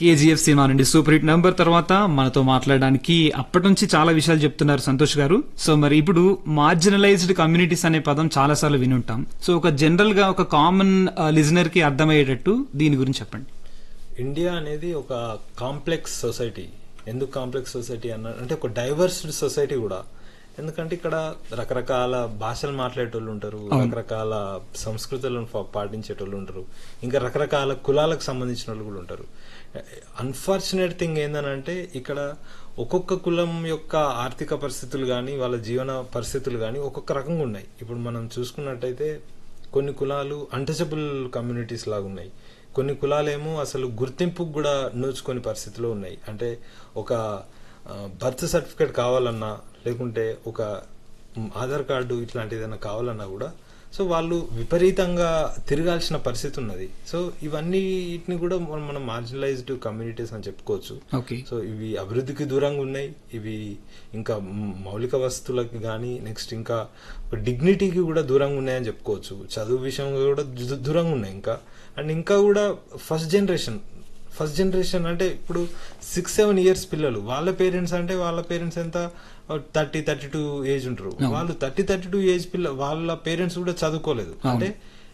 KGF సినిమా నుండి super hit number తర్వాత మనతో మాట్లాడడానికి అప్పటి నుంచి చాలా విషయాలు చెప్తున్నారు సంతోష్ గారు సో మరి ఇప్పుడు మార్జినలైజ్డ్ కమ్యూనిటీస్ అనే పదం చాలా సార్లు వినుంటాం సో ఒక జనరల్ గా ఒక కామన్ లిజనర్ కి అర్థమయ్యేటట్టు దీని గురించి చెప్పండి ఇండియా అనేది ఒక కాంప్లెక్స్ సొసైటీ ఎందుకు కాంప్లెక్స్ సొసైటీ అన్న అంటే ఒక డైవర్స్డ్ సొసైటీ కూడా ఎందుకంటే ఇక్కడ రకరకాల భాషలు మాట్లాడేటోళ్ళు ఉంటారు రకరకాల సంస్కృతులను ఫా- పాటించేటోళ్ళు ఉంటారు ఇంకా రకరకాల కులాలకు సంబంధించిన వాళ్ళు కూడా ఉంటారు అన్ఫార్చునేట్ థింగ్ ఏందనంటే ఇక్కడ ఒక్కొక్క కులం యొక్క ఆర్థిక పరిస్థితులు కానీ వాళ్ళ జీవన పరిస్థితులు కానీ ఒక్కొక్క రకంగా ఉన్నాయి ఇప్పుడు మనం చూసుకున్నట్టయితే కొన్ని కులాలు అన్టచబుల్ కమ్యూనిటీస్ లాగా ఉన్నాయి కొన్ని కులాలేమో అసలు గుర్తింపుకు కూడా నోచుకొని పరిస్థితిలో ఉన్నాయి అంటే ఒక బర్త్ సర్టిఫికేట్ కావాలన్నా లేకుంటే ఒక మ్, ఆధార్ కార్డు ఇట్లాంటిది ఏదైనా కావాలన్నా కూడా సో వాళ్ళు విపరీతంగా తిరగాల్సిన పరిస్థితి ఉన్నది సో ఇవన్నీ వీటిని కూడా మనం మనం మార్జినలైజ్డ్ కమ్యూనిటీస్ అని చెప్పుకోవచ్చు ఓకే సో ఇవి అభివృద్ధికి దూరంగా ఉన్నాయి ఇవి ఇంకా మ్- మౌలిక వస్తువులకి కానీ నెక్స్ట్ ఇంకా డిగ్నిటీకి కూడా దూరంగా ఉన్నాయని చెప్పుకోవచ్చు చదువు విషయంలో కూడా దూ- దూరంగా ఉన్నాయి ఇంకా అండ్ ఇంకా కూడా ఫస్ట్ జనరేషన్ ఫస్ట్ జనరేషన్ అంటే ఇప్పుడు సిక్స్ సెవెన్ ఇయర్స్ పిల్లలు వాళ్ళ పేరెంట్స్ అంటే వాళ్ళ పేరెంట్స్ ఎంత థర్టీ థర్టీ టూ ఏజ్ ఉంటారు వాళ్ళు థర్టీ థర్టీ టూ ఏజ్ పిల్ల వాళ్ళ పేరెంట్స్ కూడా చదువుకోలేదు అంటే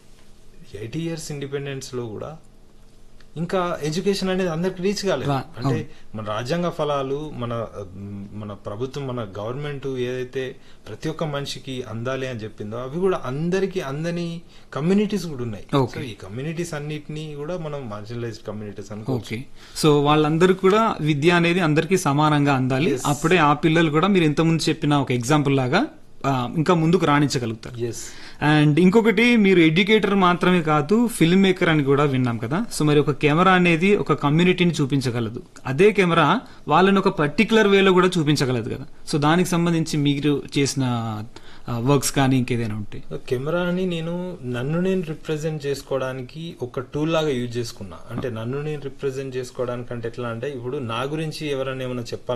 ఎయిటీ ఇయర్స్ ఇండిపెండెన్స్ లో కూడా ఇంకా ఎడ్యుకేషన్ అనేది అందరికి రీచ్ కాలేదు రా- అంటే మన రాజ్యాంగ ఫలాలు మన మన ప్రభుత్వం మన గవర్నమెంట్ ఏదైతే ప్రతి ఒక్క మనిషికి అందాలి అని చెప్పిందో అవి కూడా అందరికి అందని కమ్యూనిటీస్ కూడా ఉన్నాయి Okay. సో ఈ కమ్యూనిటీస్ అన్నిటినీ కూడా మనం మార్జినలైజ్డ్ కమ్యూనిటీస్ అనుకోవచ్చు ఓకే సో వాళ్ళందరూ కూడా విద్య అనేది అందరికీ సమానంగా అందాలి అప్పుడే ఆ పిల్లలు కూడా మీరు ఇంతకుముందు చెప్పిన ఒక ఎగ్జాంపుల్ లాగా ఆ, ఇంకా ముందుకు రాణించగలుగుతారు ఎస్ అండ్ ఇంకొకటి మీరు ఎడ్యుకేటర్ మాత్రమే కాదు ఫిల్మ్ మేకర్ అని కూడా విన్నాం కదా సో మరి ఒక కెమెరా అనేది ఒక కమ్యూనిటీని చూపించగలదు అదే కెమెరా వాళ్ళని ఒక పర్టికులర్ వేలో కూడా చూపించగలదు కదా సో దానికి సంబంధించి మీరు చేసిన వర్క్స్ కానీ ఇంకేదైనా ఉంటే కెమెరాని నేను నన్ను నేను రిప్రజెంట్ చేసుకోవడానికి ఒక టూల్ లాగా యూజ్ చేసుకున్నా అంటే నన్ను నేను రిప్రజెంట్ చేసుకోవడానికి అంటే ఎట్లా అంటే ఇప్పుడు నా గురించి ఎవరైనా ఏమైనా చెప్పాలి